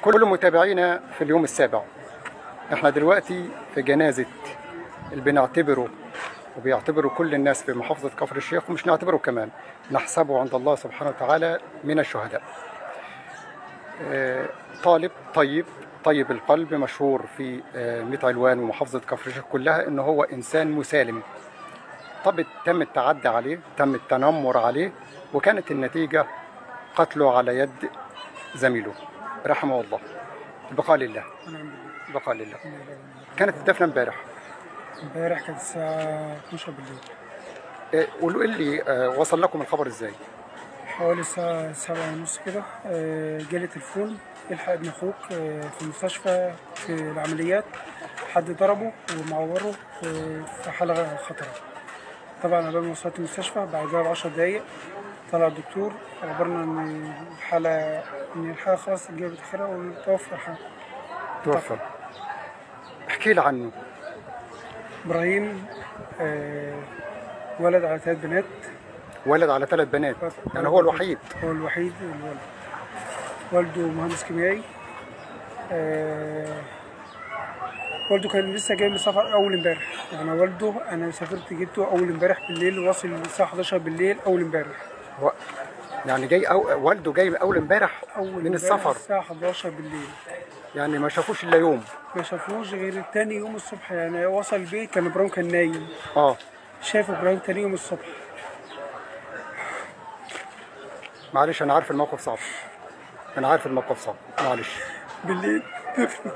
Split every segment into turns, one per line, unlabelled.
كل متابعينا في اليوم السابع احنا دلوقتي في جنازة اللي بنعتبره وبيعتبره كل الناس في محافظة كفر الشيخ ومش نعتبره كمان نحسبه عند الله سبحانه وتعالى من الشهداء آه، طالب طيب طيب القلب مشهور في آه، ميت علوان ومحافظة كفر الشيخ كلها ان هو انسان مسالم طب تم التعدي عليه تم التنمر عليه وكانت النتيجة قتله على يد زميله رحمه الله البقاء لله
ونعم بالله
البقاء لله كانت الدفنة امبارح
امبارح كانت الساعة 12 بالليل
آه، قولوا لي آه، وصل لكم الخبر ازاي
حوالي الساعة سبعة ونص كده آه، جالي تليفون الحق ابن اخوك آه، في المستشفى في العمليات حد ضربه ومعوره في- في حالة خطرة طبعا قبل ما وصلت المستشفى بعدها بعشر دقايق طلع الدكتور أخبرنا إن الحالة إن الحالة خلاص جابت آخرها وتوفى الحالة
توفى احكي لي عنه
إبراهيم آه، ولد على ثلاث بنات
ولد على ثلاث بنات يعني هو الوحيد
هو الوحيد الولد والده مهندس كيميائي آه والده كان لسه جاي من السفر اول امبارح يعني والده انا سافرت جبته اول امبارح بالليل واصل الساعه 11 بالليل اول امبارح
هو يعني جاي أو والده جاي من اول امبارح
اول
من
امبارح
السفر
الساعه 11 بالليل
يعني ما شافوش الا يوم
ما شافوش غير تاني يوم الصبح يعني وصل البيت كان ابراهيم كان نايم
اه
شاف ابراهيم تاني يوم الصبح
معلش انا عارف الموقف صعب انا عارف الموقف صعب معلش
بالليل دفن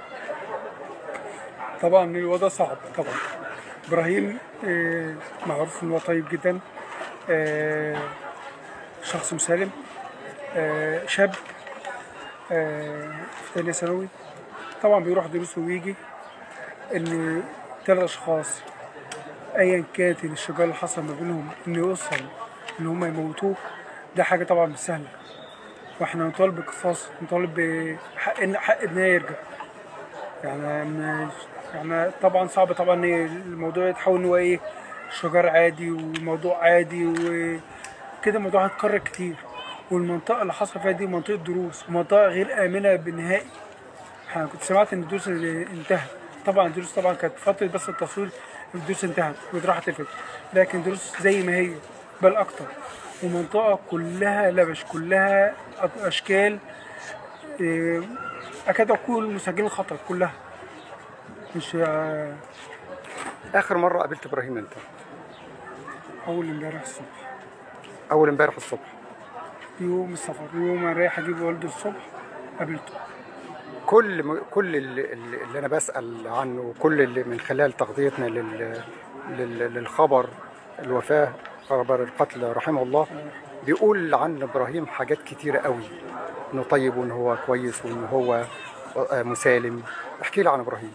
طبعا الوضع صعب طبعا ابراهيم آه، معروف ان هو طيب جدا آه، شخص مسالم آه، شاب آه، في تانية ثانوي طبعا بيروح دروس ويجي ان ثلاث اشخاص ايا كانت الشجار اللي حصل ما بينهم انه يوصل ان هم يموتوه ده حاجه طبعا مش سهله واحنا نطالب بقصاص نطالب بحق ان حق ابنها يرجع يعني مش يعني طبعا صعب طبعا ان الموضوع يتحول ان هو ايه شجار عادي وموضوع عادي وكده الموضوع هيتكرر كتير والمنطقه اللي حصل فيها دي منطقه دروس ومنطقه غير امنه بالنهائي انا كنت سمعت ان الدروس اللي انتهت طبعا الدروس طبعا كانت فتره بس التصوير الدروس انتهت وراح تفت لكن دروس زي ما هي بل اكتر ومنطقه كلها لبش كلها أ- اشكال إيه، اكاد اقول مسجلين خطر كلها مش آه،
اخر مره قابلت ابراهيم انت
اول امبارح الصبح
اول امبارح الصبح
يوم السفر يوم ما رايح اجيب والده الصبح قابلته
كل م... كل اللي, اللي انا بسال عنه كل اللي من خلال تغطيتنا لل... لل... للخبر الوفاه خبر القتل رحمه الله بيقول عن ابراهيم حاجات كتيره قوي انه طيب وان هو كويس وان هو آه، مسالم احكي لي عن ابراهيم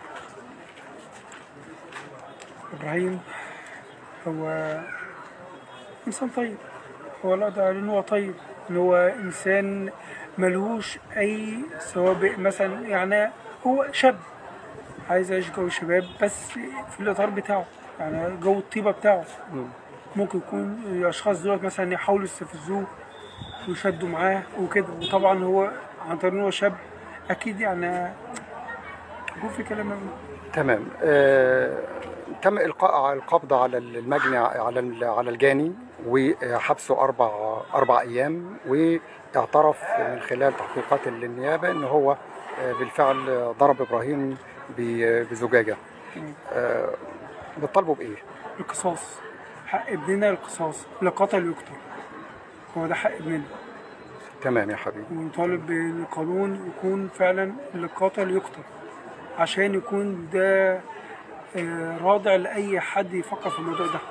ابراهيم هو انسان طيب هو لا ده ان هو طيب ان هو انسان ملهوش اي سوابق مثلا يعني هو شاب عايز يعيش جو الشباب بس في الاطار بتاعه يعني جو الطيبه بتاعه ممكن يكون الاشخاص دول مثلا يحاولوا يستفزوه ويشدوا معاه وكده وطبعا هو عن طريق ان هو شاب اكيد يعني يكون في كلام ما بينهم.
تمام آه، تم القاء القبض على المجني على ال- على الجاني وحبسه اربع اربع ايام واعترف من خلال تحقيقات النيابه ان هو آه، بالفعل ضرب ابراهيم ب- بزجاجه آه، بتطالبوا بايه؟
القصاص حق ابننا القصاص اللي قتل يقتل هو ده حق ابننا
تمام يا حبيبي
ونطالب بان القانون يكون فعلا اللي قتل يقتل عشان يكون ده آه، رادع لاي حد يفكر في الموضوع ده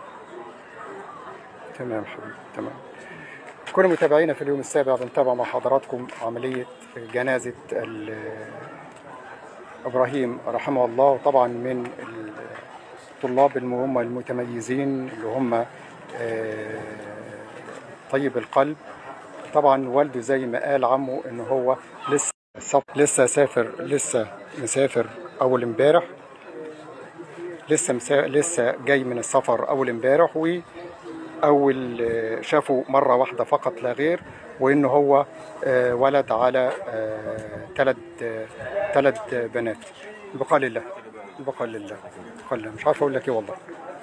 تمام حبيبي تمام كل متابعينا في اليوم السابع بنتابع مع حضراتكم عملية جنازة ال- إبراهيم رحمه الله وطبعا من الطلاب اللي هم المتميزين اللي هم آه، طيب القلب طبعا والده زي ما قال عمه ان هو لسه لسه سافر لسه مسافر اول امبارح لسه مسا... لسه جاي من السفر اول امبارح و اول آه، شافه مره واحده فقط لا غير وان هو آه، ولد على ثلاث ثلاث بنات البقاء لله البقاء لله البقاء لله مش عارف اقول لك ايه والله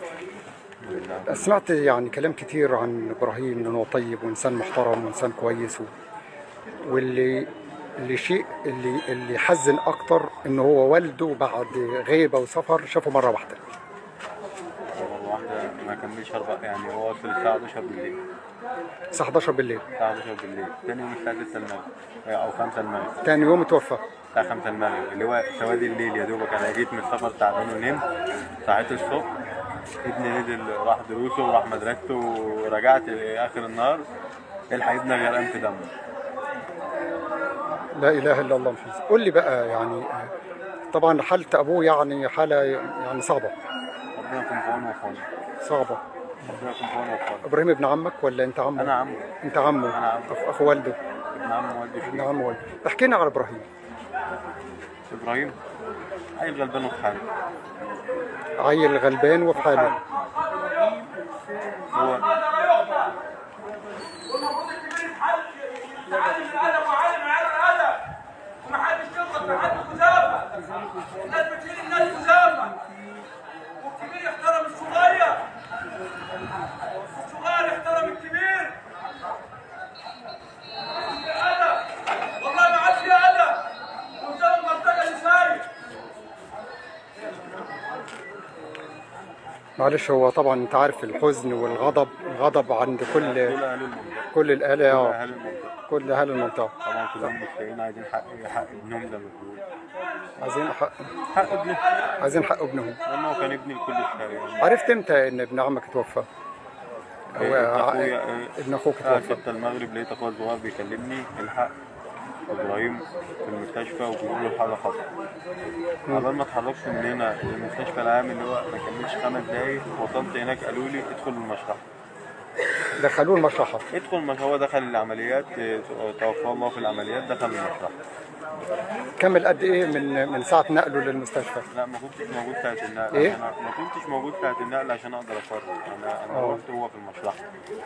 سمعت يعني كلام كتير عن ابراهيم انه هو طيب وانسان محترم وانسان كويس و... واللي اللي شيء اللي اللي حزن اكتر ان هو والده بعد غيبه وسفر شافه مره واحده
مرة واحدة ما كملش أربع يعني هو وصل الساعة 11 بالليل
الساعه 11 بالليل
الساعة 11 بالليل تاني يوم الساعة 6 المغرب أو 5 المغرب
تاني يوم اتوفى
الساعة 5 المغرب اللي هو سواد الليل يا دوبك أنا جيت من السفر تعبان ونمت صحيت الصبح ابني نزل راح دروسه وراح مدرسته ورجعت آخر النهار الحق ابني غرقان في دمه
لا اله الا الله محمد قول لي بقى يعني آه، طبعا حاله ابوه يعني حاله يعني صعبه
ربنا يكون في عونه وفي عونه
صعبه
ربنا يكون في عونه وفي عونه
ابراهيم ابن عمك ولا انت عمه؟
أنا عمه
انت عمه
أنا عمه.
أخ- اخو والده
ابن عم والدي
ابن
شريف
عم والده احكي لنا على ابراهيم
إبراهيم عيل غلبان وفي حاله
عيل غلبان وفي حاله
هو
تعلم الادب وعلم العيال الادب ومحدش يغلط محدش مسافه الناس بتشيل الناس مسافه والكبير يحترم الصغير الصغير يحترم الكبير في ادب والله ما عاد في ادب وزي المنطقه اللي سايق
معلش هو طبعا انت عارف الحزن والغضب الغضب عند كل
دول أهل المنطقة
كل الاهالي
دول
اه
أهل المنطقة
كل اهل المنطقه
طبعا كلهم مشتاقين عايزين حق حق ابنهم زي ما بيقولوا
عايزين حق
حق ابنه
عايزين حق ابنهم
لانه كان ابني لكل الشهر يعني
عرفت امتى ان ابن عمك توفى؟ هو
إيه،
ع-
أخويا- إيه،
ابن اخوك
الساعة
توفى
6 المغرب لقيت اخويا الصغير بيكلمني الحق ابراهيم في المستشفى وبيقول له الحاله خطر قبل ما اتحركت من هنا للمستشفى العام اللي هو ما كملش خمس دقايق وصلت هناك قالوا لي ادخل المشرحه
دخلوه المشرحه
ادخل المش... هو دخل العمليات إيه، توفى الله في العمليات دخل المشرحه
كمل قد ايه من من ساعه نقله للمستشفى؟
لا ما كنتش موجود ساعة النقل
إيه؟
عشان أ- ما كنتش موجود ساعة النقل عشان اقدر افرج انا انا
آه.
رحت هو في المشرحة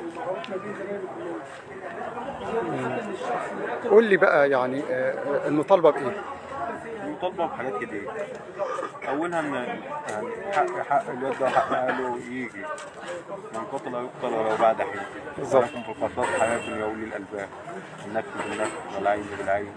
قول لي بقى يعني آه، المطالبه بايه؟
مطالبة بحاجات كتير أولها إن يعني حق حق الواد ده حق أهله يجي من قتل يقتل ولو بعد حين
بالظبط.
ولكم في القصاص حياة يا أولي الألباب النفس بالنفس والعين بالعين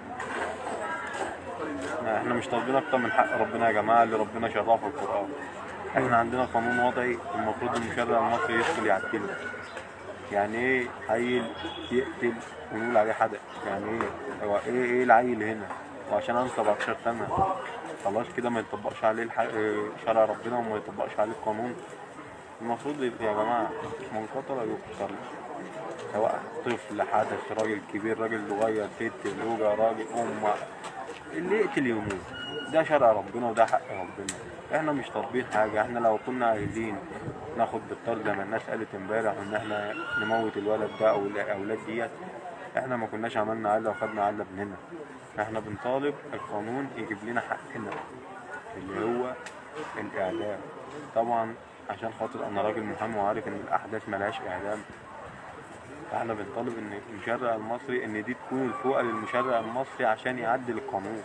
إحنا- احنا مش طالبين اكتر من حق ربنا يا جماعه اللي ربنا شرعه في القران احنا عندنا قانون وضعي المفروض المشرع المصري يدخل يعدله يعني ايه عيل يقتل ونقول عليه حدث يعني ايه هو ايه ايه العيل هنا وعشان انا 17 سنه خلاص كده ما يطبقش عليه الح... إيه شرع ربنا وما يطبقش عليه القانون المفروض يبقى يا جماعه من قتل يقتل سواء طفل حدث راجل كبير راجل صغير ست زوجة راجل أم اللي يقتل يموت ده شرع ربنا وده حق ربنا احنا مش طالبين حاجة احنا لو كنا عايزين ناخد بالطرد زي ما الناس قالت امبارح ان احنا نموت الولد ده او الاولاد ديت احنا ما كناش عملنا عله وخدنا عله ابننا احنا بنطالب القانون يجيب لنا حقنا اللي هو الاعدام طبعا عشان خاطر انا راجل محامي وعارف ان الاحداث ملهاش اعدام احنا بنطالب ان المشرع المصري ان دي تكون الفوقه للمشرع المصري عشان يعدل القانون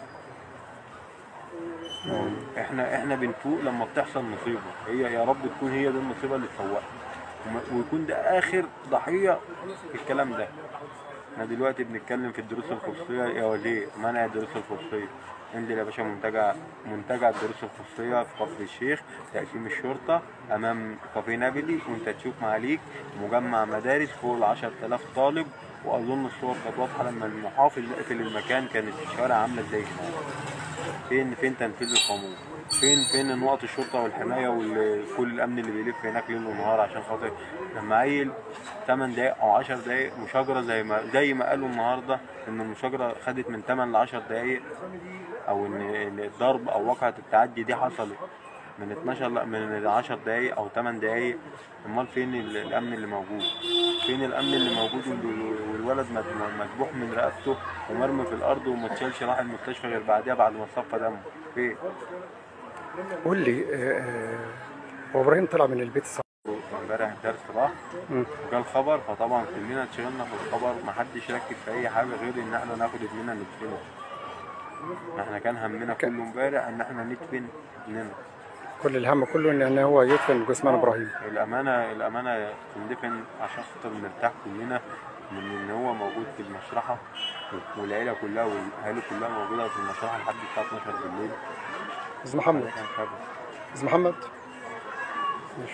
احنا احنا بنفوق لما بتحصل مصيبه هي يا رب تكون هي دي المصيبه اللي تفوقنا وما- ويكون ده اخر ضحيه في الكلام ده احنا دلوقتي بنتكلم في الدروس الخصوصيه يا وليه منع الدروس الخصوصيه انزل يا باشا منتجع منتجع الدروس الخصوصيه في كفر الشيخ تقسيم الشرطه امام كافيه نابلي وانت تشوف معاليك مجمع مدارس فوق ال 10000 طالب واظن الصور كانت واضحه لما المحافظ يقفل المكان كانت الشوارع عامله ازاي هناك فين فين تنفيذ القانون فين فين نقط الشرطه والحمايه وكل الامن اللي بيلف هناك ليل ونهار عشان خاطر لما عيل 8 دقايق او 10 دقايق مشاجره زي ما زي ما قالوا النهارده ان المشاجره خدت من 8 ل 10 دقايق او ان إن الضرب او واقعه التعدي دي حصلت من 12 لا من 10 دقايق او 8 دقايق امال فين ال- الامن اللي موجود فين الامن اللي موجود وال- والولد مد- مذبوح من رقبته ومرمي في الارض وما اتشالش راح المستشفى غير بعدها بعد ما صفى دمه فين
قول لي آه، آه، هو ابراهيم طلع من البيت الساعه
امبارح درس راح
مم.
وجا الخبر فطبعا كلنا اتشغلنا في الخبر محدش ركز في اي حاجه غير ان احنا ناخد ابننا ندفنه احنا كان همنا كله امبارح ان احنا ندفن ابننا
كل الهم كله ان إن هو يدفن جثمان ابراهيم
الامانه الامانه تندفن عشان خاطر نرتاح كلنا من ان هو موجود في المشرحه والعيله كلها والاهالي كلها موجوده في المشرحه لحد الساعه 12 بالليل
استاذ محمد
ده كان خبر.
استاذ محمد ماشي.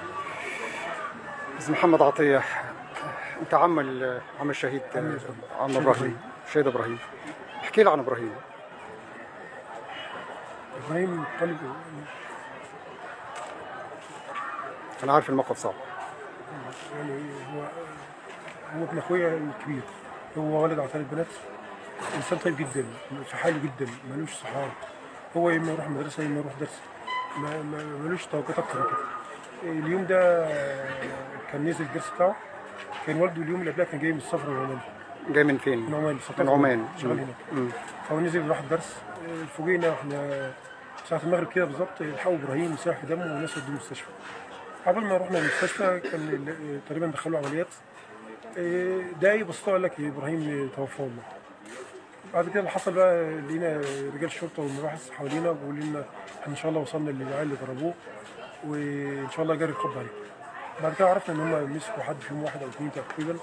استاذ محمد عطيه انت عم ال- عم الشهيد
عم-
عم
شهيد
ابراهيم الشهيد ابراهيم احكي لي عن ابراهيم
ابراهيم طالب
انا عارف الموقف صعب
يعني هو هو ابن اخويا الكبير هو ولد على ثلاث بنات انسان طيب جدا في حاله جدا ملوش صحاب هو يا اما يروح مدرسه يا اما يروح درس ما ما- ملوش توقيت اكتر من كده اليوم ده كان نزل الدرس بتاعه كان والده اليوم اللي قبلها كان جاي من السفر من عمان
جاي من
من
فين؟
عمان
من عمان
شغال هناك
مم.
فهو نزل راح الدرس آه، فوجئنا احنا ساعة المغرب كده بالظبط الحقوا ابراهيم ساح في دمه والناس ودوه المستشفى. قبل ما رحنا المستشفى كان ال- آه، تقريبا دخلوا عمليات آه، دقايق بصوا قال لك ابراهيم توفى والله. بعد كده اللي حصل بقى لقينا رجال الشرطه والمباحث حوالينا بيقولوا لنا احنا ان شاء الله وصلنا للعيال اللي ضربوه وان شاء الله جاري القبض عليه. بعد كده عرفنا ان هم مسكوا حد فيهم واحد او اثنين تقريبا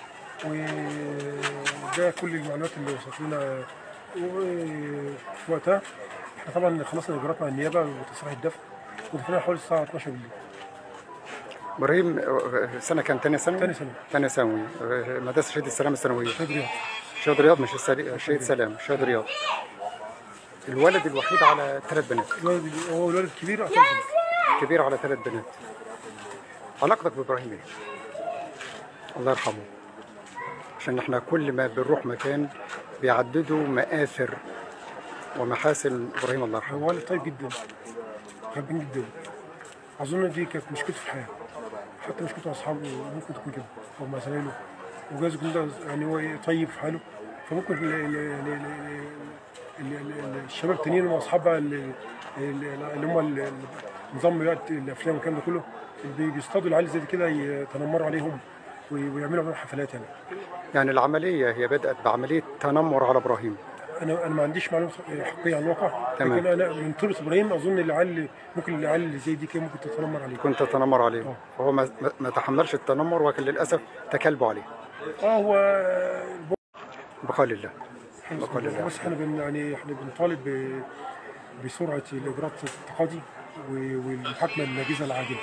وده كل المعلومات اللي وصلت لنا وفي وقتها احنا طبعا خلصنا الاجراءات مع النيابه وتصريح الدفع ودفعنا حوالي الساعه 12 بالليل
ابراهيم آه، سنه كام تانية ثانوي؟
تاني سنة.
تانية ثانوي آه، مدرسه شهيد السلام الثانويه
شهيد رياض
شهيد رياض مش السري- شهيد سلام شهيد رياض الولد الوحيد على ثلاث بنات
الولد هو الولد الكبير اعتقد
كبير على ثلاث بنات علاقتك بابراهيم ايه؟ الله يرحمه عشان احنا كل ما بنروح مكان بيعددوا مآثر ومحاسن ابراهيم الله يرحمه
هو ولد طيب جدا غلبان جدا اظن دي كانت مشكلته في الحياه حتى مشكلته مع اصحابه ممكن تكون كده او مع زمايله وجايز يكون ده يعني هو إيه طيب في حاله فممكن ال- ال- ال- ال- ال- ال- ال- الشباب التانيين اللي هم اصحاب بقى اللي اللي هم ال- ال- نظام دلوقتي الافلام والكلام ده كله اللي بي- بيصطادوا العيال زي كده يتنمروا عليهم وي- ويعملوا عليهم حفلات يعني
يعني العملية هي بدأت بعملية تنمر على ابراهيم
انا انا ما عنديش معلومه حقيقيه عن الواقع
تمام.
لكن انا من طيبه ابراهيم اظن العيال ممكن العيال اللي زي دي كده ممكن تتنمر عليه
كنت تنمر عليه
آه.
وهو ما, ما- ما تحملش التنمر ولكن للأسف تكلبوا عليه
اه هو
بقال الله بقال الله
بس احنا بن يعني احنا بنطالب ب- بسرعه الاجراءات التقاضي و- والمحاكمه الناجزه العاجله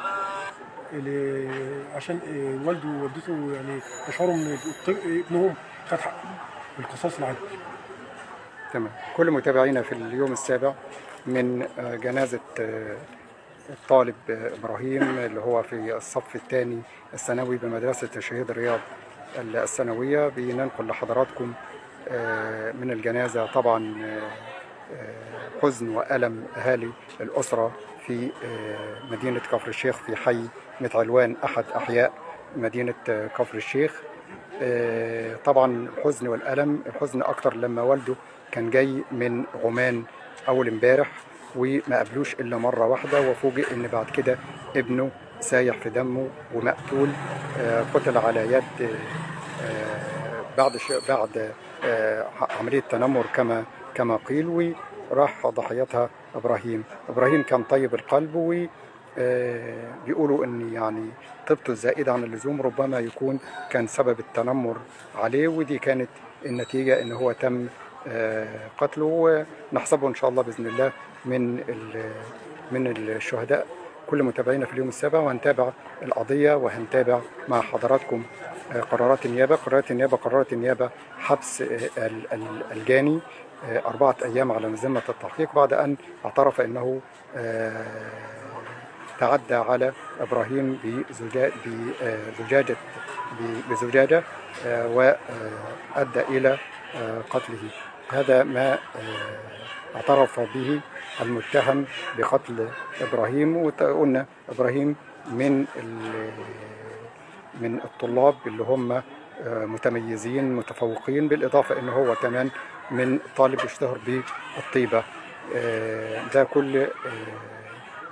اللي- عشان آه، والده ووالدته يعني يشعروا ان الط- ابنهم خد حقه بالقصاص العادل
تمام كل متابعينا في اليوم السابع من آه، جنازة آه، الطالب آه، إبراهيم اللي هو في الصف الثاني الثانوي بمدرسة شهيد رياض الثانوية بننقل لحضراتكم آه، من الجنازة طبعا آه، آه، حزن وألم أهالي الأسرة في آه، مدينة كفر الشيخ في حي متعلوان أحد أحياء مدينة آه، كفر الشيخ آه، طبعا الحزن والألم الحزن أكتر لما والده كان جاي من عمان أول امبارح وما قابلوش إلا مرة واحدة وفوجئ إن بعد كده ابنه سايح في دمه ومقتول آه، قتل على يد آه، آه، بعد ش- بعد آه، عملية تنمر كما كما قيل وراح ضحيتها إبراهيم إبراهيم كان طيب القلب و آه، بيقولوا ان يعني طيبته الزائده عن اللزوم ربما يكون كان سبب التنمر عليه ودي كانت النتيجه ان هو تم آه، قتله ونحسبه ان شاء الله باذن الله من ال- من الشهداء كل متابعينا في اليوم السابع وهنتابع القضيه وهنتابع مع حضراتكم آه، قرارات النيابه قرارات النيابه قرارات النيابه حبس آه، ال- ال- الجاني آه، أربعة أيام على مذمة التحقيق بعد أن اعترف أنه آه، تعدى على ابراهيم بزجاجه بزجاجه بزجاجه آه، وادى الى آه، قتله هذا ما آه، اعترف به المتهم بقتل ابراهيم وقلنا ابراهيم من ال- من الطلاب اللي هم آه، متميزين متفوقين بالاضافه ان هو كمان من طالب يشتهر بالطيبه آه، ده كل آه،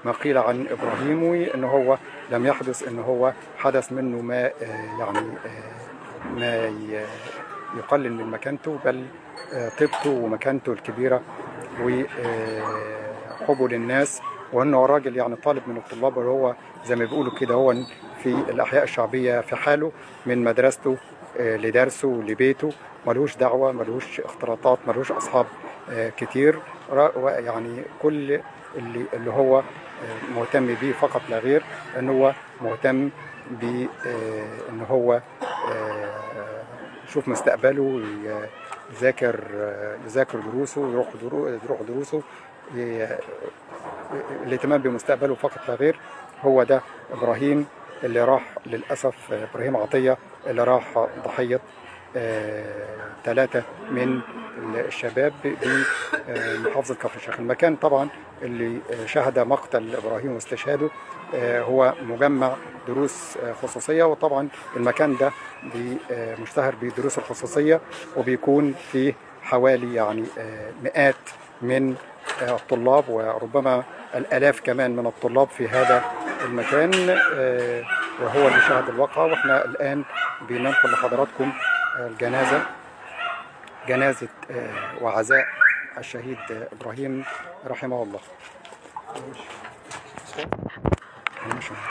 ما قيل عن ابراهيم وان هو لم يحدث ان هو حدث منه ما آه، يعني آه، ما ي- يقلل من مكانته بل آه، طيبته ومكانته الكبيره وحبه للناس وانه راجل يعني طالب من الطلاب اللي هو زي ما بيقولوا كده هو في الاحياء الشعبيه في حاله من مدرسته آه، لدرسه لبيته ملوش دعوه ملوش اختلاطات ملوش اصحاب آه، كتير را- و- يعني كل اللي اللي هو آه، مهتم بيه فقط لا غير ان هو مهتم ب آه، ان هو آه، يشوف مستقبله ي- يذاكر آه، يذاكر دروسه يروح درو- يروح دروسه ي- الاهتمام بمستقبله فقط لا غير هو ده ابراهيم اللي راح للاسف آه، ابراهيم عطيه اللي راح ضحيه ثلاثه من الشباب بمحافظه كفر الشيخ المكان طبعا اللي آه، شهد مقتل ابراهيم واستشهاده آه، هو مجمع دروس آه، خصوصيه وطبعا المكان ده بي- آه، مشتهر بالدروس الخصوصيه وبيكون فيه حوالي يعني آه، مئات من آه، الطلاب وربما الالاف كمان من الطلاب في هذا المكان آه، وهو اللي شهد الواقعه واحنا الان بننقل لحضراتكم آه، الجنازه جنازه آه، وعزاء الشهيد آه، ابراهيم رحمه الله.